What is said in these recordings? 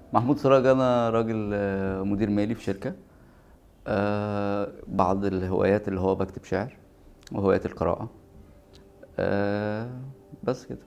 محمود سراج انا راجل آه، مدير مالي في شركه آه، بعض الهوايات اللي هو بكتب شعر وهوايات القراءه آه، بس كده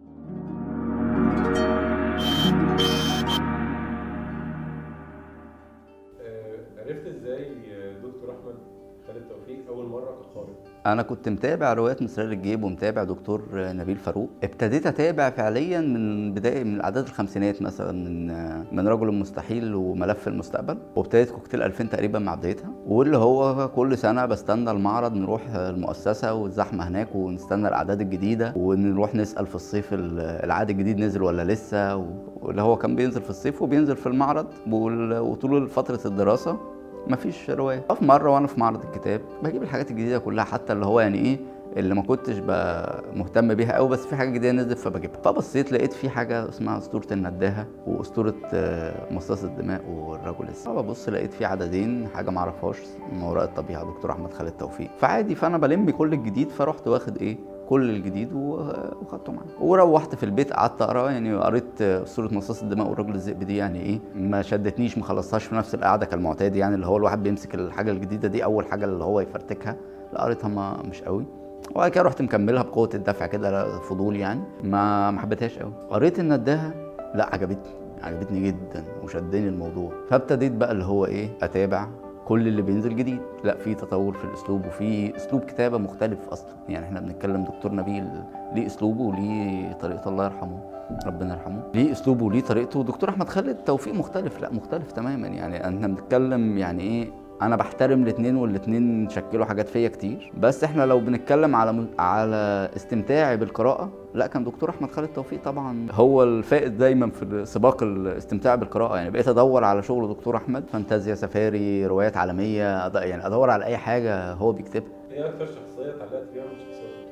آه، عرفت ازاي دكتور احمد خالد توفيق اول مره كقارئ انا كنت متابع روايات مسرار الجيب ومتابع دكتور نبيل فاروق ابتديت اتابع فعليا من بدايه من اعداد الخمسينات مثلا من من رجل المستحيل وملف المستقبل وابتديت كوكتيل 2000 تقريبا مع بدايتها واللي هو كل سنه بستنى المعرض نروح المؤسسه والزحمه هناك ونستنى الاعداد الجديده ونروح نسال في الصيف العاد الجديد نزل ولا لسه واللي هو كان بينزل في الصيف وبينزل في المعرض وال- وطول فتره الدراسه مفيش روايه في مره وانا في معرض الكتاب بجيب الحاجات الجديده كلها حتى اللي هو يعني ايه اللي ما كنتش ب- مهتم بيها قوي بس في حاجه جديده نزلت فبجيبها فبصيت لقيت في حاجه اسمها اسطوره النداهه واسطوره آه، مصاص الدماء والرجل السام فببص لقيت في عددين حاجه ما اعرفهاش ما وراء الطبيعه دكتور احمد خالد توفيق فعادي فانا بلم كل الجديد فرحت واخد ايه كل الجديد و- وخدته معايا وروحت في البيت قعدت اقرا يعني قريت سوره مصاص الدماء والرجل الذئب دي يعني ايه ما شدتنيش ما خلصتهاش في نفس القعده كالمعتاد يعني اللي هو الواحد بيمسك الحاجه الجديده دي اول حاجه اللي هو يفرتكها لا قريتها ما مش قوي وبعد كده رحت مكملها بقوه الدفع كده فضول يعني ما ما حبيتهاش قوي قريت النداهه لا عجبتني عجبتني جدا وشدني الموضوع فابتديت بقى اللي هو ايه اتابع كل اللي بينزل جديد لا في تطور في الاسلوب وفي اسلوب كتابه مختلف اصلا يعني احنا بنتكلم دكتور نبيل ليه اسلوبه وليه طريقته الله يرحمه ربنا يرحمه ليه اسلوبه وليه طريقته دكتور احمد خالد توفيق مختلف لا مختلف تماما يعني احنا بنتكلم يعني ايه انا بحترم الاثنين والاثنين شكلوا حاجات فيا كتير بس احنا لو بنتكلم على م- على استمتاعي بالقراءه لا كان دكتور احمد خالد توفيق طبعا هو الفائز دايما في سباق الاستمتاع بالقراءه يعني بقيت ادور على شغل دكتور احمد فانتازيا سفاري روايات عالميه أد- يعني ادور على اي حاجه هو بيكتبها ايه اكتر شخصيه اتعلقت فيها من شخصيات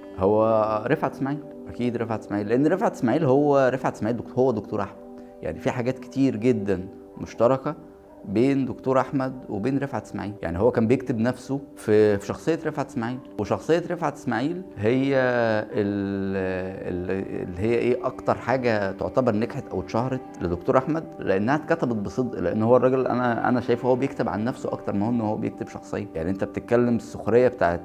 هو رفعت اسماعيل اكيد رفعت اسماعيل لان رفعت اسماعيل هو رفعت اسماعيل دكتور هو دكتور احمد يعني في حاجات كتير جدا مشتركه بين دكتور احمد وبين رفعت اسماعيل يعني هو كان بيكتب نفسه في في شخصيه رفعت اسماعيل وشخصيه رفعت اسماعيل هي ال- ال- اللي هي ايه اكتر حاجه تعتبر نجحت او اتشهرت لدكتور احمد لانها اتكتبت بصدق لان هو الراجل انا انا شايفه هو بيكتب عن نفسه اكتر ما هو ان هو بيكتب شخصيه يعني انت بتتكلم السخريه بتاعت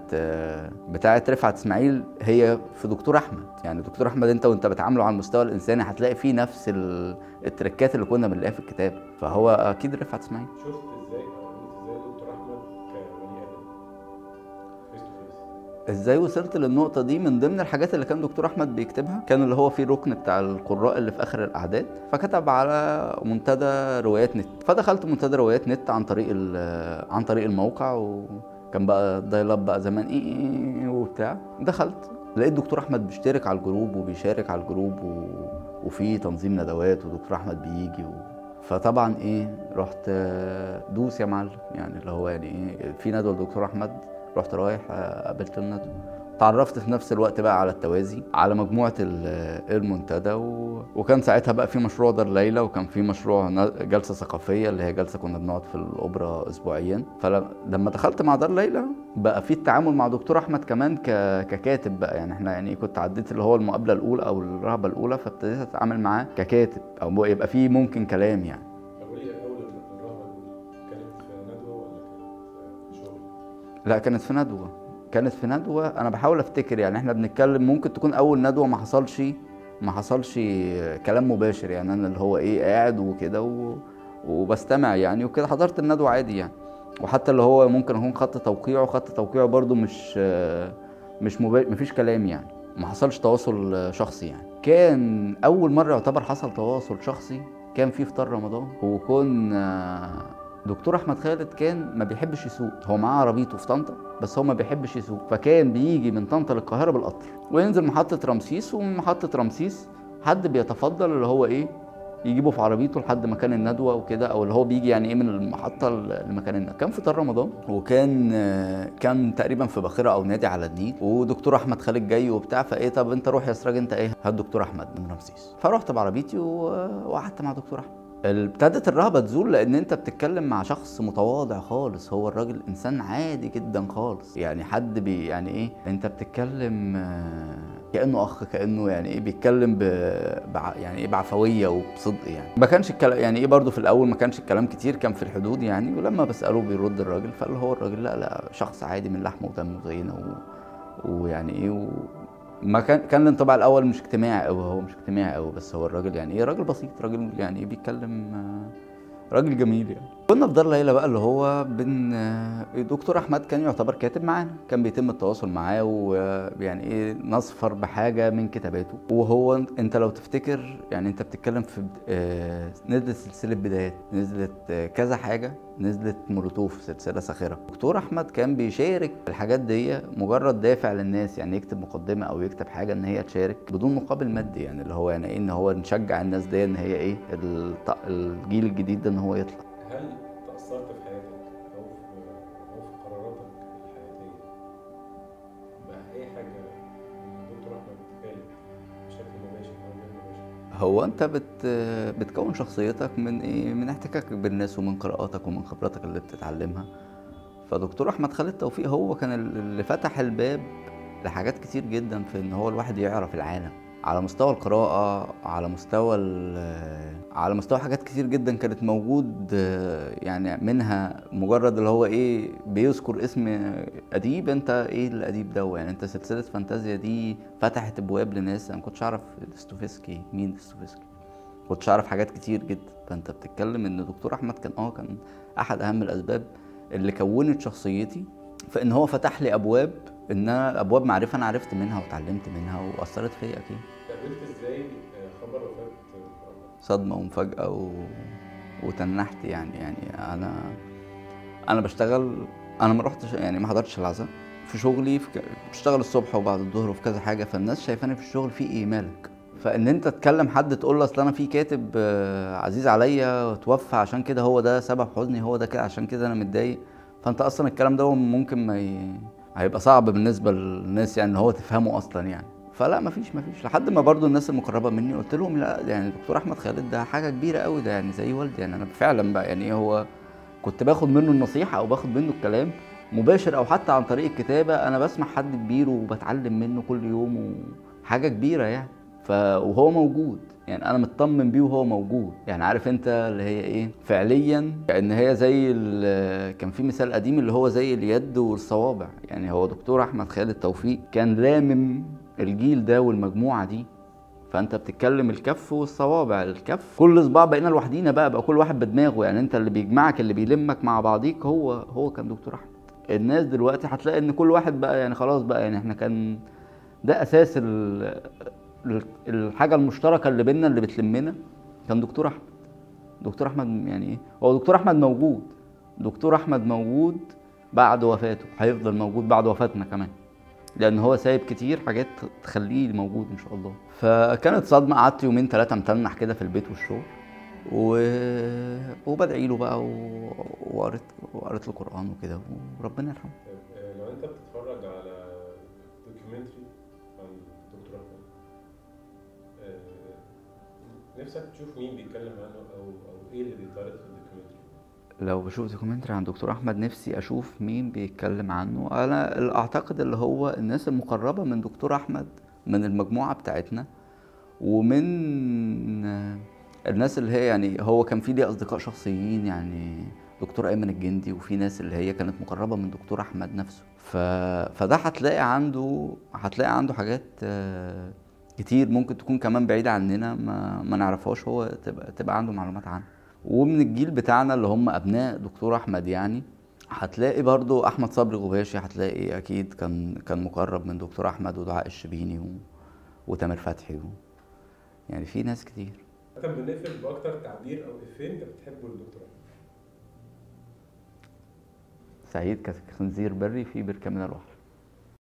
بتاعت رفعت اسماعيل هي في دكتور احمد يعني دكتور احمد انت وانت بتعامله على المستوى الانساني هتلاقي فيه نفس ال- التركات اللي كنا بنلاقيها في الكتاب فهو اكيد رفعت اسماعيل شفت ازاي او قابلت ازاي دكتور احمد كبني ادم فيس تو فيس ازاي وصلت للنقطة دي من ضمن الحاجات اللي كان دكتور احمد بيكتبها كان اللي هو في ركن بتاع القراء اللي في اخر الاعداد فكتب على منتدى روايات نت فدخلت منتدى روايات نت عن طريق ال- عن طريق الموقع وكان بقى الدايل اب بقى زمان ايه إيه إيه وبتاع دخلت لقيت دكتور احمد بيشترك على الجروب وبيشارك على الجروب و... وفي تنظيم ندوات ودكتور احمد بيجي و... فطبعا ايه رحت آه، دوس يا معلم يعني اللي هو يعني ايه في ندوه لدكتور احمد رحت رايح آه، قابلت الندوه تعرفت في نفس الوقت بقى على التوازي على مجموعه ال- المنتدى و... وكان ساعتها بقى في مشروع دار ليلى وكان في مشروع ن- جلسه ثقافيه اللي هي جلسه كنا بنقعد في الاوبرا اسبوعيا فلما دخلت مع دار ليلى بقى في التعامل مع دكتور احمد كمان ك... ككاتب بقى يعني احنا يعني كنت عديت اللي هو المقابله الاولى او الرهبه الاولى فابتديت اتعامل معاه ككاتب او يبقى في ممكن كلام يعني طب وليه اول الرهبه دي كانت في ندوه ولا كانت في شغل؟ لا كانت في ندوة كانت في ندوة أنا بحاول أفتكر يعني إحنا بنتكلم ممكن تكون أول ندوة ما حصلش ما حصلش كلام مباشر يعني أنا اللي هو إيه قاعد وكده و... وبستمع يعني وكده حضرت الندوة عادي يعني وحتى اللي هو ممكن أكون خدت توقيعه خدت توقيعه برضو مش مش مبا... مفيش كلام يعني ما حصلش تواصل شخصي يعني كان أول مرة يعتبر حصل تواصل شخصي كان في فطار رمضان وكون دكتور احمد خالد كان ما بيحبش يسوق هو معاه عربيته في طنطا بس هو ما بيحبش يسوق فكان بيجي من طنطا للقاهره بالقطر وينزل محطه رمسيس ومن محطه رمسيس حد بيتفضل اللي هو ايه يجيبه في عربيته لحد مكان الندوه وكده او اللي هو بيجي يعني ايه من المحطه لمكان الندوه كان فطار رمضان وكان آه، كان تقريبا في باخره او نادي على النيل ودكتور احمد خالد جاي وبتاع فايه طب انت روح يا سراج انت ايه هات دكتور احمد من رمسيس فرحت بعربيتي و- وقعدت مع دكتور احمد ابتدت الرهبه تزول لان انت بتتكلم مع شخص متواضع خالص هو الراجل انسان عادي جدا خالص يعني حد بي يعني ايه انت بتتكلم آه، كانه اخ كانه يعني ايه بيتكلم ب... بع... يعني ايه بعفويه وبصدق يعني ما كانش الكلام يعني ايه برضه في الاول ما كانش الكلام كتير كان في الحدود يعني ولما بساله بيرد الراجل فقال هو الراجل لا لا شخص عادي من لحمه ودمه زينا و... ويعني ايه و... ما كان كان الانطباع الاول مش اجتماعي قوي هو مش اجتماعي قوي بس هو الراجل يعني ايه راجل بسيط راجل يعني ايه بيتكلم آه، راجل جميل يعني كنا في دار ليلى بقى اللي هو بن دكتور احمد كان يعتبر كاتب معانا كان بيتم التواصل معاه ويعني ايه نصفر بحاجه من كتاباته وهو انت لو تفتكر يعني انت بتتكلم في بد- آه، نزلت سلسله بدايات نزلت آه، كذا حاجه نزلت مولوتوف سلسله ساخره دكتور احمد كان بيشارك الحاجات دي مجرد دافع للناس يعني يكتب مقدمه او يكتب حاجه ان هي تشارك بدون مقابل مادي يعني اللي هو يعني ايه ان هو نشجع الناس دي ان هي ايه الط- الجيل الجديد ده ان هو يطلع هل تأثرت في حياتك أو في أو في قراراتك الحياتية بأي حاجة من دكتور أحمد قالت بشكل مباشر أو غير مباشر؟ هو انت بت بتكون شخصيتك من ايه من احتكاكك بالناس ومن قراءاتك ومن خبراتك اللي بتتعلمها فدكتور احمد خالد توفيق هو كان اللي فتح الباب لحاجات كتير جدا في ان هو الواحد يعرف العالم على مستوى القراءة على مستوى ال- على مستوى حاجات كتير جدا كانت موجود آه، يعني منها مجرد اللي هو ايه بيذكر اسم اديب انت ايه الاديب ده يعني انت سلسلة فانتازيا دي فتحت ابواب لناس انا ما كنتش اعرف دوستويفسكي مين دوستويفسكي ما كنتش اعرف حاجات كتير جدا فانت بتتكلم ان دكتور احمد كان اه كان احد اهم الاسباب اللي كونت شخصيتي فان هو فتح لي ابواب ان انا ابواب معرفه انا عرفت منها واتعلمت منها واثرت فيا اكيد قابلت إزاي آه، خبر وفاة دكتور أحمد؟ صدمه ومفاجاه و... وتنحت يعني يعني انا انا بشتغل انا ما رحتش يعني ما حضرتش العزاء في شغلي في ك... بشتغل الصبح وبعد الظهر وفي كذا حاجه فالناس شايفاني في الشغل في ايه مالك فان انت تكلم حد تقول له اصل انا في كاتب آه، عزيز عليا توفى عشان كده هو ده سبب حزني هو ده كده عشان كده انا متضايق فانت اصلا الكلام ده ممكن ما ي... هيبقى صعب بالنسبه للناس يعني ان هو تفهمه اصلا يعني فلا مفيش مفيش لحد ما برضو الناس المقربه مني قلت لهم لا يعني دكتور احمد خالد ده حاجه كبيره قوي ده يعني زي والدي يعني انا فعلا بقى يعني إيه هو كنت باخد منه النصيحه او باخد منه الكلام مباشر او حتى عن طريق الكتابه انا بسمع حد كبير وبتعلم منه كل يوم وحاجه كبيره يعني ف وهو موجود يعني انا مطمن بيه وهو موجود يعني عارف انت اللي هي ايه فعليا ان هي زي ال- كان في مثال قديم اللي هو زي اليد والصوابع يعني هو دكتور احمد خالد توفيق كان لامم الجيل ده والمجموعه دي فانت بتتكلم الكف والصوابع الكف كل صباع بقينا لوحدينا بقى بقى كل واحد بدماغه يعني انت اللي بيجمعك اللي بيلمك مع بعضيك هو هو كان دكتور احمد الناس دلوقتي هتلاقي ان كل واحد بقى يعني خلاص بقى يعني احنا كان ده اساس ال- ال- الحاجه المشتركه اللي بينا اللي بتلمنا كان دكتور احمد دكتور احمد يعني ايه هو دكتور احمد موجود دكتور احمد موجود بعد وفاته هيفضل موجود بعد وفاتنا كمان لان هو سايب كتير حاجات تخليه موجود ان شاء الله فكانت صدمه قعدت يومين ثلاثه متنح كده في البيت والشغل و... وبدعي له بقى و... وقريت وقريت له قران وكده وربنا يرحمه طيب آه، لو أنت بتتفرج على دوكيومنتري عن دكتور أحمد آه، نفسك تشوف مين بيتكلم عنه أو أو إيه اللي بيتعرض في الدوكيومنتري؟ لو بشوف دوكيومنتري عن دكتور احمد نفسي اشوف مين بيتكلم عنه انا اللي اعتقد اللي هو الناس المقربه من دكتور احمد من المجموعه بتاعتنا ومن آه، الناس اللي هي يعني هو كان في ليه اصدقاء شخصيين يعني دكتور ايمن الجندي وفي ناس اللي هي كانت مقربه من دكتور احمد نفسه ف... فده هتلاقي عنده هتلاقي عنده حاجات آه، كتير ممكن تكون كمان بعيدة عننا ما, ما نعرفهاش هو تبقى, تبقى عنده معلومات عنها ومن الجيل بتاعنا اللي هم ابناء دكتور احمد يعني هتلاقي برضو احمد صبري غباشي هتلاقي اكيد كان كان مقرب من دكتور احمد ودعاء الشبيني و... وتامر فتحي و... يعني في ناس كتير مثلا بنقفل بأكتر تعبير أو إفيه أنت بتحبه للدكتور أحمد سعيد كخنزير بري في بركة من البحر